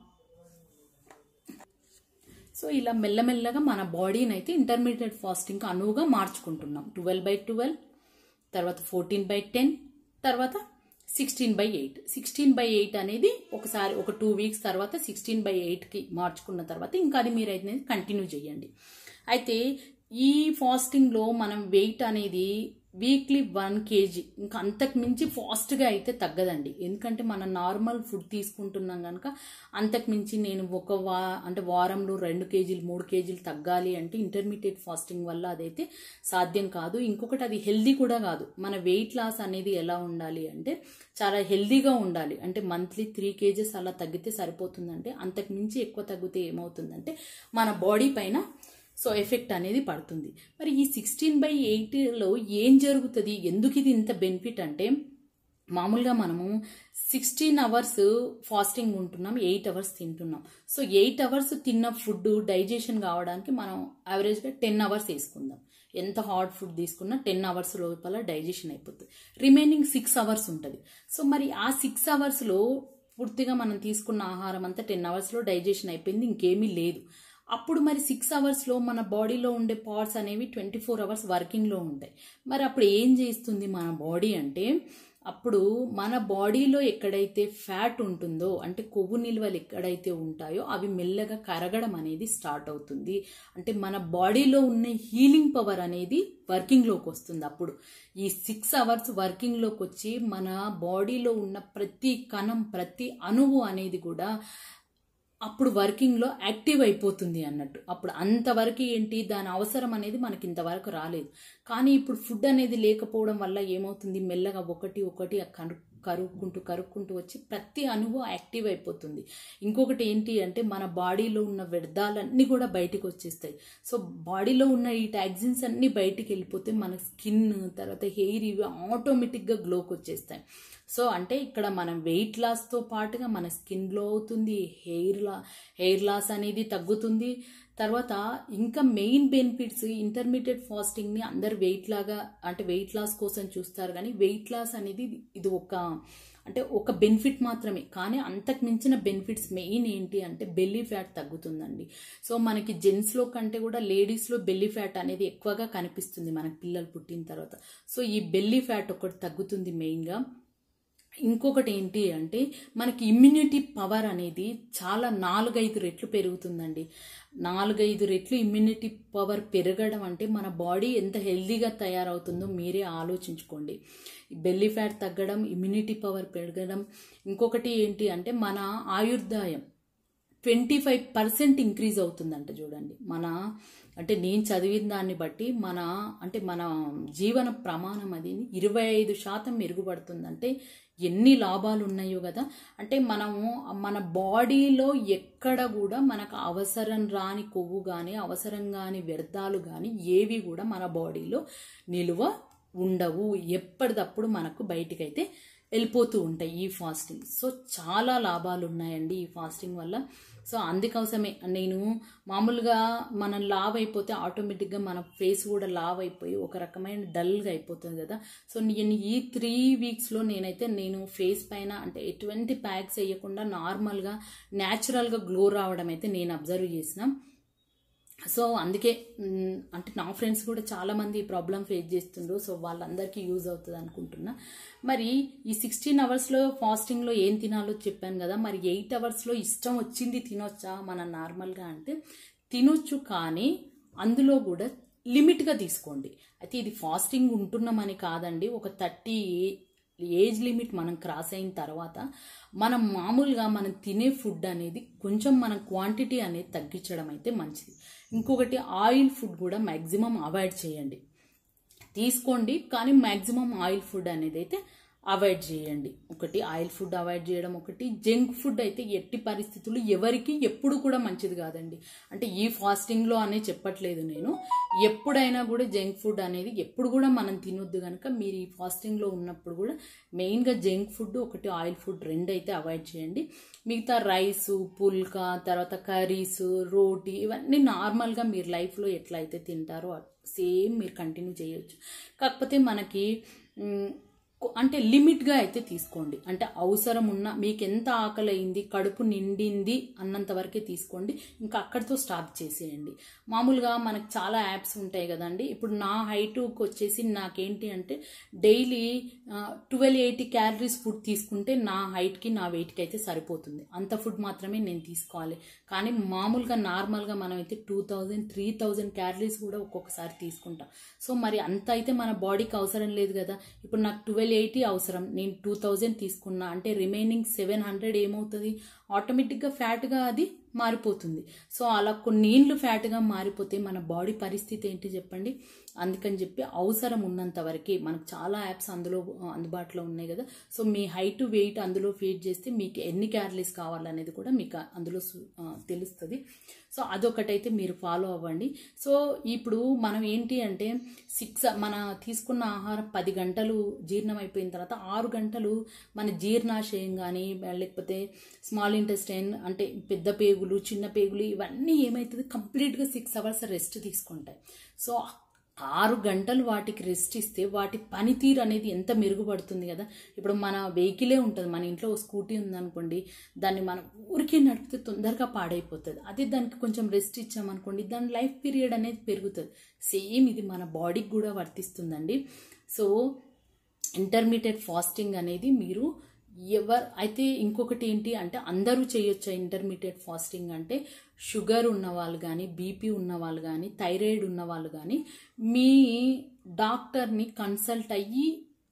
సో ఇలా మెల్లమెల్లగా మన బాడీని అయితే ఇంటర్మీడియట్ ఫాస్టింగ్ అనువుగా మార్చుకుంటున్నాం ట్వెల్వ్ బై ట్వెల్వ్ తర్వాత ఫోర్టీన్ బై టెన్ తర్వాత sixteen by eight sixteen by eight అనేది ఒకసారి ఒక టూ వీక్స్ తర్వాత సిక్స్టీన్ బై ఎయిట్కి మార్చుకున్న తర్వాత ఇంకా అది మీరు అయితే కంటిన్యూ చేయండి అయితే ఈ ఫాస్టింగ్లో మనం వెయిట్ అనేది వీక్లీ వన్ కేజీ ఇంకా అంతకు మించి ఫాస్ట్గా అయితే తగ్గదండి ఎందుకంటే మనం నార్మల్ ఫుడ్ తీసుకుంటున్నాం కనుక అంతకు మించి నేను ఒక వా అంటే వారంలో రెండు కేజీలు మూడు కేజీలు తగ్గాలి అంటే ఇంటర్మీడియట్ ఫాస్టింగ్ వల్ల అదైతే సాధ్యం కాదు ఇంకొకటి అది హెల్దీ కూడా కాదు మన వెయిట్ లాస్ అనేది ఎలా ఉండాలి అంటే చాలా హెల్దీగా ఉండాలి అంటే మంత్లీ త్రీ కేజెస్ అలా తగ్గితే సరిపోతుందంటే అంతకు మించి ఎక్కువ తగ్గితే ఏమవుతుందంటే మన బాడీ పైన సో ఎఫెక్ట్ అనేది పడుతుంది మరి ఈ సిక్స్టీన్ బై ఎయిట్లో ఏం జరుగుతుంది ఎందుకు ఇది ఇంత బెనిఫిట్ అంటే మామూలుగా మనము సిక్స్టీన్ అవర్స్ ఫాస్టింగ్ ఉంటున్నాం ఎయిట్ అవర్స్ తింటున్నాం సో ఎయిట్ అవర్స్ తిన్న ఫుడ్ డైజెషన్ కావడానికి మనం యావరేజ్గా టెన్ అవర్స్ వేసుకుందాం ఎంత హాట్ ఫుడ్ తీసుకున్నా టెన్ అవర్స్ లోపల డైజెషన్ అయిపోతుంది రిమైనింగ్ సిక్స్ అవర్స్ ఉంటుంది సో మరి ఆ సిక్స్ అవర్స్లో పూర్తిగా మనం తీసుకున్న ఆహారం అంతా టెన్ అవర్స్లో డైజెషన్ అయిపోయింది ఇంకేమీ లేదు అప్పుడు మరి సిక్స్ అవర్స్లో మన బాడీలో ఉండే పార్ట్స్ అనేవి ట్వంటీ ఫోర్ అవర్స్ వర్కింగ్లో ఉంటాయి మరి అప్పుడు ఏం చేస్తుంది మన బాడీ అంటే అప్పుడు మన బాడీలో ఎక్కడైతే ఫ్యాట్ ఉంటుందో అంటే కొవ్వు నిల్వలు ఎక్కడైతే ఉంటాయో అవి మెల్లగా కరగడం అనేది స్టార్ట్ అవుతుంది అంటే మన బాడీలో ఉన్న హీలింగ్ పవర్ అనేది వర్కింగ్లోకి వస్తుంది అప్పుడు ఈ సిక్స్ అవర్స్ వర్కింగ్లోకి వచ్చి మన బాడీలో ఉన్న ప్రతి కణం ప్రతి అణువు అనేది కూడా అప్పుడు వర్కింగ్లో యాక్టివ్ అయిపోతుంది అన్నట్టు అప్పుడు అంతవరకు ఏంటి దాని అవసరం అనేది మనకి ఇంతవరకు రాలేదు కానీ ఇప్పుడు ఫుడ్ అనేది లేకపోవడం వల్ల ఏమవుతుంది మెల్లగా ఒకటి ఒకటి కరు కరుక్కుంటూ కరుక్కుంటూ వచ్చి ప్రతి అణువు యాక్టివ్ అయిపోతుంది ఇంకొకటి ఏంటి అంటే మన బాడీలో ఉన్న వ్యర్థాలన్నీ కూడా బయటికి వచ్చేస్తాయి సో బాడీలో ఉన్న ఈ టాక్సిన్స్ అన్నీ బయటికి వెళ్ళిపోతే మన స్కిన్ తర్వాత హెయిర్ ఇవి ఆటోమేటిక్గా గ్లోకి వచ్చేస్తాయి సో అంటే ఇక్కడ మనం వెయిట్ లాస్తో పాటుగా మన స్కిన్ గ్లో అవుతుంది హెయిర్ లా హెయిర్ లాస్ అనేది తగ్గుతుంది తర్వాత ఇంకా మెయిన్ బెనిఫిట్స్ ఇంటర్మీడియట్ ఫాస్టింగ్ని అందరు వెయిట్ లాగా అంటే వెయిట్ లాస్ కోసం చూస్తారు కానీ వెయిట్ లాస్ అనేది ఇది ఒక అంటే ఒక బెనిఫిట్ మాత్రమే కానీ అంతకు మించిన బెనిఫిట్స్ మెయిన్ ఏంటి అంటే బెల్లీ ఫ్యాట్ తగ్గుతుందండి సో మనకి జెంట్స్లో కంటే కూడా లేడీస్లో బెల్లీ ఫ్యాట్ అనేది ఎక్కువగా కనిపిస్తుంది మనకి పిల్లలు పుట్టిన తర్వాత సో ఈ బెల్లీ ఫ్యాట్ ఒకటి తగ్గుతుంది మెయిన్గా ఇంకొకటి ఏంటి అంటే మనకి ఇమ్యూనిటీ పవర్ అనేది చాలా నాలుగైదు రెట్లు పెరుగుతుందండి నాలుగైదు రెట్లు ఇమ్యూనిటీ పవర్ పెరగడం అంటే మన బాడీ ఎంత హెల్దీగా తయారవుతుందో మీరే ఆలోచించుకోండి బెల్లీ ఫ్యాట్ తగ్గడం ఇమ్యూనిటీ పవర్ పెరగడం ఇంకొకటి ఏంటి అంటే మన ఆయుర్దాయం ట్వంటీ ఫైవ్ పర్సెంట్ ఇంక్రీజ్ అవుతుందంట చూడండి మన అంటే నేను చదివిన దాన్ని బట్టి మన అంటే మన జీవన ప్రమాణం అది ఇరవై ఐదు శాతం మెరుగుపడుతుందంటే ఎన్ని లాభాలు ఉన్నాయో కదా అంటే మనము మన బాడీలో ఎక్కడ కూడా మనకు అవసరం రాని కొవ్వు కానీ అవసరం కాని వ్యర్థాలు కానీ ఏవి కూడా మన బాడీలో నిలువ ఉండవు ఎప్పటికప్పుడు మనకు బయటికైతే వెళ్ళిపోతూ ఉంటాయి ఈ ఫాస్టింగ్ సో చాలా లాభాలు ఉన్నాయండి ఈ ఫాస్టింగ్ వల్ల సో అందుకోసమే నేను మామూలుగా మనం లావ్ అయిపోతే ఆటోమేటిక్గా మన ఫేస్ కూడా లావ్ అయిపోయి ఒక రకమైన డల్గా అయిపోతుంది కదా సో నేను ఈ త్రీ వీక్స్లో నేనైతే నేను ఫేస్ పైన అంటే ఎటువంటి ప్యాక్స్ వేయకుండా నార్మల్గా న్యాచురల్గా గ్లో రావడం అయితే నేను అబ్జర్వ్ చేసిన సో అందుకే మ్, అంటే నా ఫ్రెండ్స్ కూడా చాలా మంది ఈ ప్రాబ్లం ఫేస్ చేస్తుండ్రు సో వాళ్ళందరికీ యూజ్ అవుతుంది అనుకుంటున్నా మరి ఈ సిక్స్టీన్ అవర్స్లో ఫాస్టింగ్లో ఏం తినాలో చెప్పాను కదా మరి ఎయిట్ అవర్స్లో ఇష్టం వచ్చింది తినొచ్చా మనం నార్మల్గా అంటే తినొచ్చు కానీ అందులో కూడా లిమిట్గా తీసుకోండి అయితే ఇది ఫాస్టింగ్ ఉంటున్నామని కాదండి ఒక థర్టీ ఏజ్ లిమిట్ మనం క్రాస్ అయిన తర్వాత మనం మామూలుగా మనం తినే ఫుడ్ అనేది కొంచెం మన క్వాంటిటీ అనేది తగ్గించడం అయితే మంచిది ఇంకొకటి ఆయిల్ ఫుడ్ కూడా మ్యాక్సిమం అవాయిడ్ చేయండి తీసుకోండి కానీ మ్యాక్సిమం ఆయిల్ ఫుడ్ అనేది అయితే అవాయిడ్ చేయండి ఒకటి ఆయిల్ ఫుడ్ అవాయిడ్ చేయడం ఒకటి జంక్ ఫుడ్ అయితే ఎట్టి పరిస్థితులు ఎవరికి ఎప్పుడు కూడా మంచిది కాదండి అంటే ఈ ఫాస్టింగ్లో అనే చెప్పట్లేదు నేను ఎప్పుడైనా కూడా జంక్ ఫుడ్ అనేది ఎప్పుడు కూడా మనం తినొద్దు కనుక మీరు ఈ ఫాస్టింగ్లో ఉన్నప్పుడు కూడా మెయిన్గా జంక్ ఫుడ్ ఒకటి ఆయిల్ ఫుడ్ రెండు అయితే అవాయిడ్ చేయండి మిగతా రైస్ పుల్కా తర్వాత కర్రీస్ రోటీ ఇవన్నీ నార్మల్గా మీరు లైఫ్లో ఎట్లా అయితే తింటారో సేమ్ మీరు కంటిన్యూ చేయొచ్చు కాకపోతే మనకి మ్, కొ- అంటే లిమిట్గా అయితే తీసుకోండి అంటే అవసరం ఉన్న మీకు ఎంత ఆకలి అయింది కడుపు నిండింది అన్నంత వరకే తీసుకోండి ఇంకా అక్కడితో స్టాప్ చేసేయండి మామూలుగా మనకు చాలా యాప్స్ ఉంటాయి కదండి ఇప్పుడు నా హైట్కి వచ్చేసి నాకేంటి అంటే daily twelve eighty calories food తీసుకుంటే నా హైట్కి నా వెయిట్కి అయితే సరిపోతుంది అంత ఫుడ్ మాత్రమే నేను తీసుకోవాలి కానీ మామూలుగా నార్మల్గా మనం అయితే two thousand three thousand calories కూడా ఒక్కొక్కసారి తీసుకుంటాం సో మరి అంత అయితే మన బాడీకి అవసరం లేదు కదా ఇప్పుడు నాకు ట్వెల్వ్ ఎయిటీ అవసరం నేను టూ థౌజండ్ తీసుకున్నా అంటే రిమైనింగ్ సెవెన్ హండ్రెడ్ ఏమవుతుంది ఆటోమేటిక్గా ఫ్యాట్గా అది మారిపోతుంది సో అలా కొన్ని నీళ్ళు ఫ్యాట్గా మారిపోతే మన బాడీ పరిస్థితి ఏంటి చెప్పండి అందుకని చెప్పి అవసరం ఉన్నంత వరకే మనకు చాలా యాప్స్ అందులో ఆ, అందుబాటులో ఉన్నాయి కదా సో మీ హైట్ వెయిట్ అందులో ఫీడ్ చేస్తే మీకు ఎన్ని క్యాలరీస్ కావాలనేది కూడా మీకు అందులో సు- ఆ, తెలుస్తుంది సో అదొకటైతే మీరు ఫాలో అవ్వండి సో ఇప్పుడు మనం ఏంటి అంటే సిక్స్ మన తీసుకున్న ఆహారం పది గంటలు జీర్ణం అయిపోయిన తర్వాత ఆరు గంటలు మన జీర్ణాశయం కానీ లేకపోతే స్మాల్ ఇంటెస్టైన్ అంటే పెద్ద పేగులు చిన్న పేగులు ఇవన్నీ ఏమవుతుంది కంప్లీట్గా సిక్స్ అవర్స్ రెస్ట్ తీసుకుంటాయి సో ఆరు గంటలు వాటికి రెస్ట్ ఇస్తే వాటి పనితీరు అనేది ఎంత మెరుగుపడుతుంది కదా ఇప్పుడు మన వెహికలే ఉంటుంది మన ఇంట్లో ఓ స్కూటీ ఉందనుకోండి దాన్ని మనం ఊరికే నడిపితే తొందరగా పాడైపోతుంది అదే దానికి కొంచెం రెస్ట్ ఇచ్చామనుకోండి దాని లైఫ్ పీరియడ్ అనేది పెరుగుతుంది సేమ్ ఇది మన బాడీకి కూడా వర్తిస్తుందండి సో ఇంటర్మీడియట్ ఫాస్టింగ్ అనేది మీరు ఎవరు అయితే ఇంకొకటి ఏంటి అంటే అందరూ చేయొచ్చు ఇంటర్మీడియట్ ఫాస్టింగ్ అంటే షుగర్ ఉన్న వాళ్ళు కానీ బీపీ ఉన్న వాళ్ళు కానీ థైరాయిడ్ ఉన్న వాళ్ళు కానీ మీ డాక్టర్ని కన్సల్ట్ అయ్యి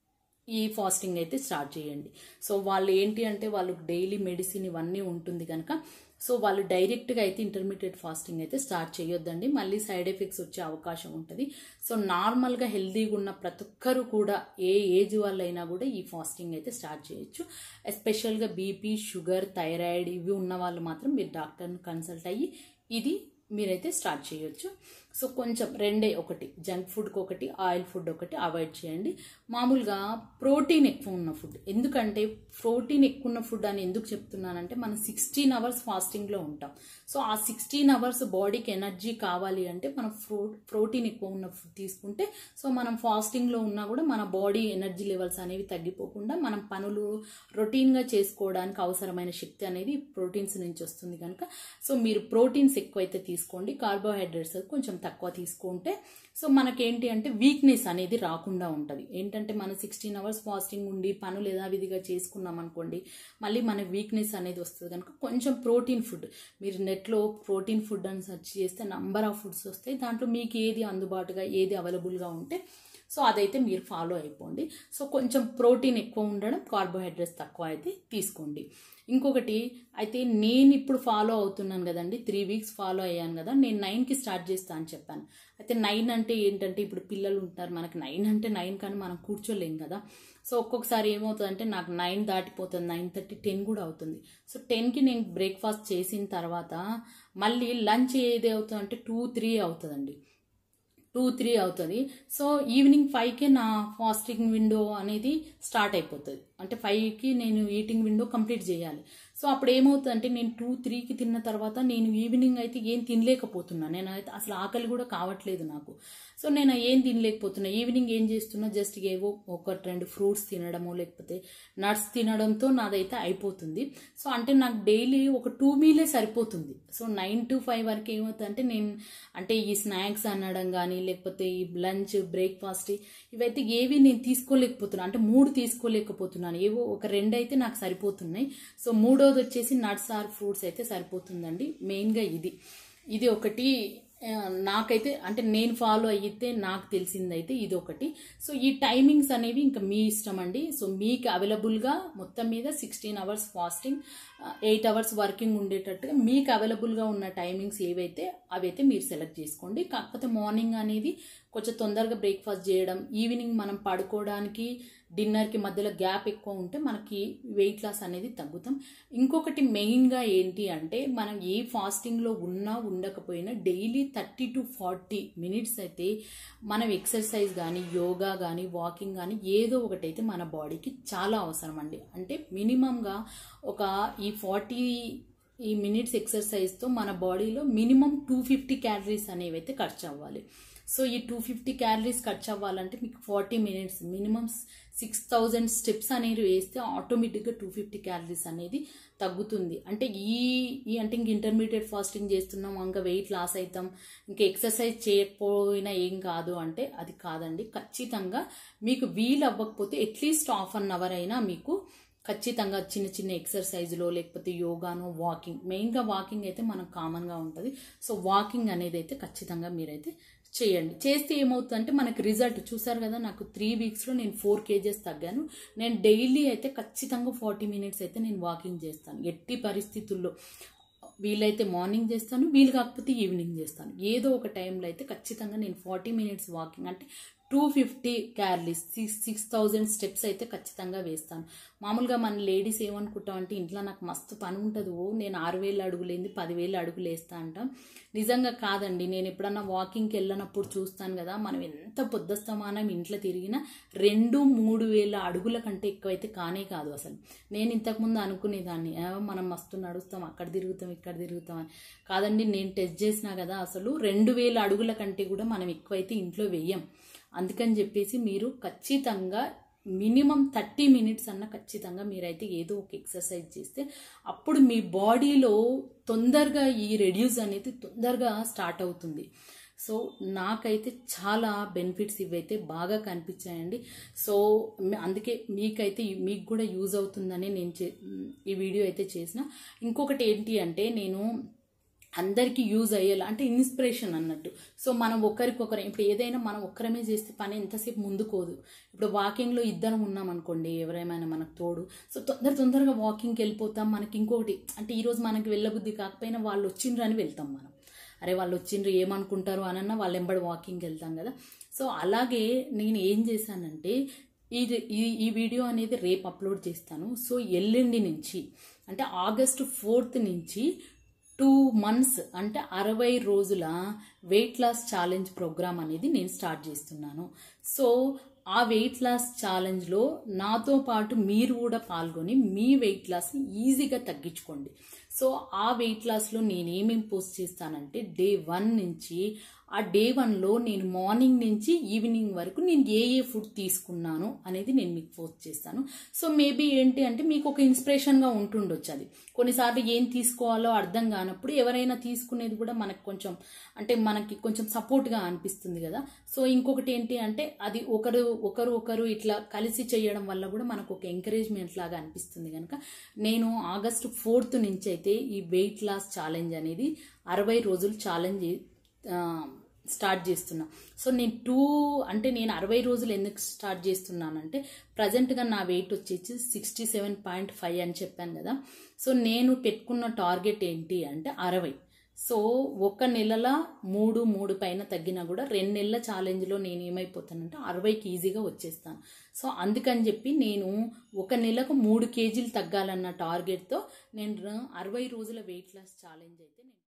ఈ ఫాస్టింగ్ అయితే స్టార్ట్ చేయండి సో వాళ్ళు ఏంటి అంటే వాళ్ళకి డైలీ మెడిసిన్ ఇవన్నీ ఉంటుంది కనుక సో వాళ్ళు డైరెక్ట్గా అయితే ఇంటర్మీడియట్ ఫాస్టింగ్ అయితే స్టార్ట్ చేయొద్దండి మళ్ళీ సైడ్ ఎఫెక్ట్స్ వచ్చే అవకాశం ఉంటుంది సో నార్మల్గా హెల్తీగా ఉన్న ప్రతి ఒక్కరు కూడా ఏ ఏజ్ వాళ్ళైనా కూడా ఈ ఫాస్టింగ్ అయితే స్టార్ట్ చేయొచ్చు ఎస్పెషల్గా బీపీ షుగర్ థైరాయిడ్ ఇవి ఉన్న వాళ్ళు మాత్రం మీరు డాక్టర్ని కన్సల్ట్ అయ్యి ఇది మీరైతే స్టార్ట్ చేయొచ్చు సో కొంచెం రెండే ఒకటి జంక్ ఫుడ్కి ఒకటి ఆయిల్ ఫుడ్ ఒకటి అవాయిడ్ చేయండి మామూలుగా ప్రోటీన్ ఎక్కువ ఉన్న ఫుడ్ ఎందుకంటే ప్రోటీన్ ఎక్కువ ఉన్న ఫుడ్ అని ఎందుకు చెప్తున్నానంటే మనం సిక్స్టీన్ అవర్స్ ఫాస్టింగ్లో ఉంటాం సో ఆ సిక్స్టీన్ అవర్స్ బాడీకి ఎనర్జీ కావాలి అంటే మనం ఫ్రో ప్రోటీన్ ఎక్కువ ఉన్న ఫుడ్ తీసుకుంటే సో మనం ఫాస్టింగ్లో ఉన్నా కూడా మన బాడీ ఎనర్జీ లెవెల్స్ అనేవి తగ్గిపోకుండా మనం పనులు రొటీన్గా చేసుకోవడానికి అవసరమైన శక్తి అనేది ప్రోటీన్స్ నుంచి వస్తుంది కనుక సో మీరు ప్రోటీన్స్ ఎక్కువైతే తీసుకోండి కార్బోహైడ్రేట్స్ కొంచెం తక్కువ తీసుకుంటే సో మనకేంటి అంటే వీక్నెస్ అనేది రాకుండా ఉంటుంది ఏంటంటే మన సిక్స్టీన్ అవర్స్ ఫాస్టింగ్ ఉండి పనులు యథావిధిగా చేసుకున్నాం అనుకోండి మళ్ళీ మన వీక్నెస్ అనేది వస్తుంది కనుక కొంచెం ప్రోటీన్ ఫుడ్ మీరు నెట్లో ప్రోటీన్ ఫుడ్ అని సెర్చ్ చేస్తే నంబర్ ఆఫ్ ఫుడ్స్ వస్తాయి దాంట్లో మీకు ఏది అందుబాటుగా ఏది అవైలబుల్గా ఉంటే సో అదైతే మీరు ఫాలో అయిపోండి సో కొంచెం ప్రోటీన్ ఎక్కువ ఉండడం కార్బోహైడ్రేట్స్ తక్కువ అయితే తీసుకోండి ఇంకొకటి అయితే నేను ఇప్పుడు ఫాలో అవుతున్నాను కదండి త్రీ వీక్స్ ఫాలో అయ్యాను కదా నేను నైన్కి స్టార్ట్ చేస్తా అని చెప్పాను అయితే నైన్ అంటే ఏంటంటే ఇప్పుడు పిల్లలు ఉంటారు మనకి నైన్ అంటే నైన్ కానీ మనం కూర్చోలేం కదా సో ఒక్కొక్కసారి ఏమవుతుందంటే నాకు నైన్ దాటిపోతుంది నైన్ థర్టీ టెన్ కూడా అవుతుంది సో టెన్కి నేను బ్రేక్ఫాస్ట్ చేసిన తర్వాత మళ్ళీ లంచ్ ఏది అవుతుందంటే టూ త్రీ అవుతుందండి టూ త్రీ అవుతుంది సో ఈవినింగ్ ఫైవ్కి నా ఫాస్టింగ్ విండో అనేది స్టార్ట్ అయిపోతుంది అంటే ఫైవ్కి నేను ఈటింగ్ విండో కంప్లీట్ చేయాలి సో అప్పుడు ఏమవుతుంది అంటే నేను టూ త్రీకి తిన్న తర్వాత నేను ఈవినింగ్ అయితే ఏం తినలేకపోతున్నాను నేను అయితే అసలు ఆకలి కూడా కావట్లేదు నాకు సో నేను ఏం తినలేకపోతున్నా ఈవినింగ్ ఏం చేస్తున్నా జస్ట్ ఏవో ఒకటి రెండు ఫ్రూట్స్ తినడము లేకపోతే నట్స్ తినడంతో నాదైతే అయిపోతుంది సో అంటే నాకు డైలీ ఒక టూ మీలే సరిపోతుంది సో నైన్ టు ఫైవ్ వరకు ఏమవుతుందంటే నేను అంటే ఈ స్నాక్స్ అనడం కానీ లేకపోతే ఈ లంచ్ బ్రేక్ఫాస్ట్ ఇవైతే ఏవి నేను తీసుకోలేకపోతున్నాను అంటే మూడు తీసుకోలేకపోతున్నాను ఏవో ఒక రెండు అయితే నాకు సరిపోతున్నాయి సో మూడోది వచ్చేసి నట్స్ ఆర్ ఫ్రూట్స్ అయితే సరిపోతుందండి మెయిన్గా ఇది ఇది ఒకటి ఆ, నాకైతే అంటే నేను ఫాలో అయితే నాకు తెలిసిందైతే ఇది ఒకటి సో ఈ టైమింగ్స్ అనేవి ఇంకా మీ ఇష్టం అండి సో మీకు అవైలబుల్గా మొత్తం మీద sixteen hours fasting eight hours working ఉండేటట్టుగా మీకు అవైలబుల్గా ఉన్న టైమింగ్స్ ఏవైతే అవైతే మీరు సెలెక్ట్ చేసుకోండి కాకపోతే మార్నింగ్ అనేది కొంచెం తొందరగా బ్రేక్ఫాస్ట్ చేయడం ఈవినింగ్ మనం పడుకోవడానికి డిన్నర్కి మధ్యలో గ్యాప్ ఎక్కువ ఉంటే మనకి వెయిట్ లాస్ అనేది తగ్గుతాం ఇంకొకటి మెయిన్గా ఏంటి అంటే మనం ఏ ఫాస్టింగ్లో ఉన్నా ఉండకపోయినా daily thirty to forty minutes అయితే మనం ఎక్సర్సైజ్ కానీ యోగా కానీ వాకింగ్ కానీ ఏదో ఒకటైతే మన బాడీకి చాలా అవసరం అండి అంటే మినిమంగా ఒక ఈ ఫార్టీ ఈ మినిట్స్ ఎక్సర్సైజ్తో మన బాడీలో మినిమం టూ ఫిఫ్టీ క్యాలరీస్ అనేవి అయితే ఖర్చు అవ్వాలి సో ఈ టూ ఫిఫ్టీ క్యాలరీస్ ఖర్చు అవ్వాలంటే మీకు forty minutes minimum six thousand steps అనేవి వేస్తే ఆటోమేటిక్గా టూ ఫిఫ్టీ క్యాలరీస్ అనేది తగ్గుతుంది అంటే ఈ ఈ అంటే ఇంక ఇంటర్మీడియట్ ఫాస్టింగ్ చేస్తున్నాం ఇంకా వెయిట్ లాస్ అవుతాం ఇంకా ఎక్సర్సైజ్ చేయకపోయినా ఏం కాదు అంటే అది కాదండి ఖచ్చితంగా మీకు వీలు అవ్వకపోతే అట్లీస్ట్ హాఫ్ అన్ అవర్ అయినా మీకు ఖచ్చితంగా చిన్న చిన్న ఎక్సర్సైజ్లో లేకపోతే యోగాను వాకింగ్ మెయిన్గా వాకింగ్ అయితే మనకు కామన్గా ఉంటుంది సో వాకింగ్ అనేది అయితే ఖచ్చితంగా మీరైతే చేయండి చేస్తే ఏమవుతుందంటే మనకి రిజల్ట్ చూసారు కదా నాకు త్రీ వీక్స్లో నేను ఫోర్ కేజెస్ తగ్గాను నేను డైలీ అయితే ఖచ్చితంగా ఫార్టీ మినిట్స్ అయితే నేను వాకింగ్ చేస్తాను ఎట్టి పరిస్థితుల్లో వీలైతే మార్నింగ్ చేస్తాను వీలు కాకపోతే ఈవినింగ్ చేస్తాను ఏదో ఒక టైంలో అయితే ఖచ్చితంగా నేను ఫార్టీ మినిట్స్ వాకింగ్ అంటే two fifty calories six six thousand steps అయితే ఖచ్చితంగా వేస్తాను మామూలుగా మన లేడీస్ ఏమనుకుంటామంటే ఇంట్లో నాకు మస్తు పని ఉంటుంది ఓ నేను ఆరు వేలు అడుగులేంది పదివేలు అడుగులు వేస్తా అంటాం నిజంగా కాదండి నేను ఎప్పుడన్నా వాకింగ్కి వెళ్ళినప్పుడు చూస్తాను కదా మనం ఎంత పొద్దుస్తమానం ఇంట్లో తిరిగినా రెండు మూడు వేల అడుగుల కంటే ఎక్కువైతే కానే కాదు అసలు నేను ఇంతకుముందు అనుకునేదాన్ని "ఆ, మనం మస్తు నడుస్తాం అక్కడ తిరుగుతాం ఇక్కడ తిరుగుతాం అని కాదండి నేను టెస్ట్ చేసినా కదా అసలు రెండు వేల అడుగుల కంటే కూడా మనం ఎక్కువైతే ఇంట్లో వెయ్యం అందుకని చెప్పేసి మీరు ఖచ్చితంగా మినిమం థర్టీ మినిట్స్ అన్న ఖచ్చితంగా మీరైతే ఏదో ఒక ఎక్సర్సైజ్ చేస్తే అప్పుడు మీ బాడీలో తొందరగా ఈ రెడ్యూస్ అనేది తొందరగా స్టార్ట్ అవుతుంది సో నాకైతే చాలా బెనిఫిట్స్ ఇవైతే బాగా కనిపించాయండి సో మీ- అందుకే మీకైతే మీకు కూడా యూజ్ అవుతుందని నేను చే- ఈ వీడియో అయితే చేసిన ఇంకొకటి ఏంటి అంటే నేను అందరికీ యూజ్ అయ్యేలా అంటే ఇన్స్పిరేషన్ అన్నట్టు సో మనం ఒకరికొకరు ఇప్పుడు ఏదైనా మనం ఒక్కరమే చేస్తే పని ఎంతసేపు ముందుకోదు ఇప్పుడు వాకింగ్లో ఇద్దరం ఉన్నాం అనుకోండి ఎవరైనా మనకు తోడు సో తొందర తొందరగా వాకింగ్కి వెళ్ళిపోతాం మనకి ఇంకొకటి అంటే ఈరోజు మనకి వెళ్ళబుద్ధి కాకపోయినా వాళ్ళు వచ్చిండ్రు అని వెళ్తాం మనం అరే వాళ్ళు వచ్చిండ్రు ఏమనుకుంటారు అనన్నా వాళ్ళు ఎంబడి వాకింగ్కి వెళ్తాం కదా సో అలాగే నేను ఏం చేశానంటే ఇది ఈ ఈ వీడియో అనేది రేపు అప్లోడ్ చేస్తాను సో ఎల్లుండి నుంచి అంటే ఆగస్టు ఫోర్త్ నుంచి టూ మంత్స్ అంటే అరవై రోజుల వెయిట్ లాస్ ఛాలెంజ్ ప్రోగ్రామ్ అనేది నేను స్టార్ట్ చేస్తున్నాను సో ఆ వెయిట్ లాస్ ఛాలెంజ్లో నాతో పాటు మీరు కూడా పాల్గొని మీ వెయిట్ లాస్ని ఈజీగా తగ్గించుకోండి సో ఆ వెయిట్ లాస్లో నేను ఏమేమి పోస్ట్ చేస్తానంటే డే వన్ నుంచి ఆ డే వన్లో నేను మార్నింగ్ నుంచి ఈవినింగ్ వరకు నేను ఏ ఏ ఫుడ్ తీసుకున్నాను అనేది నేను మీకు పోస్ట్ చేస్తాను సో మేబీ ఏంటి అంటే మీకు ఒక ఇన్స్పిరేషన్గా ఉంటుండొచ్చు అది కొన్నిసార్లు ఏం తీసుకోవాలో అర్థం కానప్పుడు ఎవరైనా తీసుకునేది కూడా మనకు కొంచెం అంటే మనకి కొంచెం సపోర్ట్గా అనిపిస్తుంది కదా సో ఇంకొకటి ఏంటి అంటే అది ఒకరు ఒకరు ఒకరు ఇట్లా కలిసి చేయడం వల్ల కూడా మనకు ఒక ఎంకరేజ్మెంట్ లాగా అనిపిస్తుంది కనుక నేను ఆగస్టు ఫోర్త్ నుంచి అయితే ఈ వెయిట్ లాస్ ఛాలెంజ్ అనేది అరవై రోజులు ఛాలెంజ్ స్టార్ట్ చేస్తున్నా సో నేను టూ అంటే నేను అరవై రోజులు ఎందుకు స్టార్ట్ చేస్తున్నానంటే ప్రజెంట్గా నా వెయిట్ వచ్చేసి సిక్స్టీ సెవెన్ పాయింట్ ఫైవ్ అని చెప్పాను కదా సో నేను పెట్టుకున్న టార్గెట్ ఏంటి అంటే అరవై సో ఒక నెలల మూడు మూడు పైన తగ్గినా కూడా రెండు నెలల ఛాలెంజ్లో నేను ఏమైపోతానంటే అరవైకి ఈజీగా వచ్చేస్తాను సో అందుకని చెప్పి నేను ఒక నెలకు మూడు కేజీలు తగ్గాలన్న టార్గెట్తో నేను అరవై రోజుల వెయిట్ లాస్ ఛాలెంజ్ అయితే నేను